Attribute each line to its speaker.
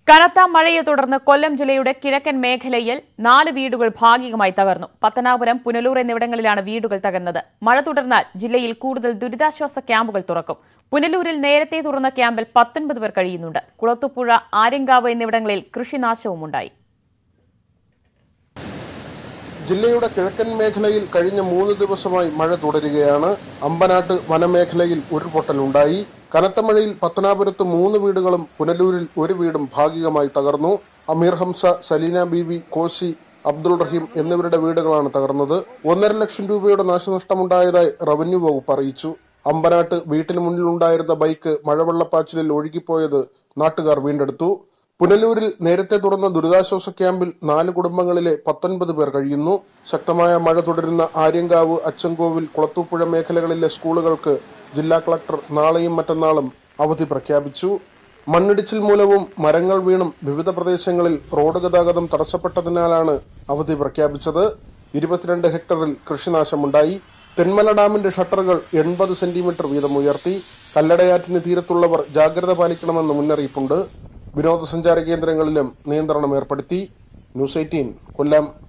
Speaker 1: കനത്ത മഴയെ തുടർന്ന് കൊല്ലം ജില്ലയുടെ കിഴക്കൻ മേഖലയിൽ നാല് വീടുകൾ ഭാഗികമായി തകർന്നു പത്തനാപുരം പുനലൂർ എന്നിവിടങ്ങളിലാണ് വീടുകൾ തകർന്നത് മഴ തുടർന്നാൽ ജില്ലയിൽ കൂടുതൽ ദുരിതാശ്വാസ ക്യാമ്പുകൾ തുറക്കും പുനലൂരിൽ നേരത്തെ തുറന്ന ക്യാമ്പിൽ പത്തൊൻപത് പേർ കഴിയുന്നുണ്ട് കുളത്തുപുഴ ആര്യങ്കാവ് എന്നിവിടങ്ങളിൽ കൃഷിനാശവുമുണ്ടായി
Speaker 2: ജില്ലയുടെ കിഴക്കൻ മേഖലയിൽ കഴിഞ്ഞ മൂന്ന് ദിവസമായി മഴ തുടരുകയാണ് അമ്പനാട്ട് വനമേഖലയിൽ ഉരുൾപൊട്ടലുണ്ടായി കനത്ത മഴയിൽ പത്തനാപുരത്ത് മൂന്ന് വീടുകളും പുനലൂരിൽ ഒരു വീടും ഭാഗികമായി തകർന്നു അമീർ ഹംസ സലീന ബീവി കോശി അബ്ദുൾ റഹീം എന്നിവരുടെ വീടുകളാണ് തകർന്നത് ഒന്നര ലക്ഷം രൂപയുടെ നാശനഷ്ടമുണ്ടായതായി റവന്യൂ വകുപ്പ് അറിയിച്ചു അമ്പനാട്ട് വീട്ടിന് മുന്നിലുണ്ടായിരുന്ന ബൈക്ക് മഴവെള്ളപ്പാച്ചിലിൽ ഒഴുകിപ്പോയത് നാട്ടുകാർ വീണ്ടെടുത്തു പുനലൂരിൽ നേരത്തെ തുറന്ന ദുരിതാശ്വാസ ക്യാമ്പിൽ നാല് കുടുംബങ്ങളിലെ പത്തൊൻപത് പേർ കഴിയുന്നു ശക്തമായ മഴ തുടരുന്ന ആര്യങ്കാവ് അച്ചൻകോവിൽ കുളത്തൂപ്പുഴ മേഖലകളിലെ സ്കൂളുകൾക്ക് ജില്ലാ കളക്ടർ നാളെയും മറ്റന്നാളും അവധി പ്രഖ്യാപിച്ചു മണ്ണിടിച്ചിൽ മൂലവും മരങ്ങൾ വീണും വിവിധ പ്രദേശങ്ങളിൽ റോഡ് ഗതാഗതം തടസ്സപ്പെട്ടതിനാലാണ് അവധി പ്രഖ്യാപിച്ചത് ഇരുപത്തിരണ്ട് ഹെക്ടറിൽ കൃഷിനാശമുണ്ടായി തെന്മല ഡാമിന്റെ ഷട്ടറുകൾ എൺപത് സെന്റിമീറ്റർ വീതം ഉയർത്തി കല്ലടയാറ്റിന് തീരത്തുള്ളവർ ജാഗ്രത പാലിക്കണമെന്ന് മുന്നറിയിപ്പുണ്ട് വിനോദസഞ്ചാര കേന്ദ്രങ്ങളിലും നിയന്ത്രണം ഏർപ്പെടുത്തി ന്യൂസ് എയ്റ്റീൻ കൊല്ലം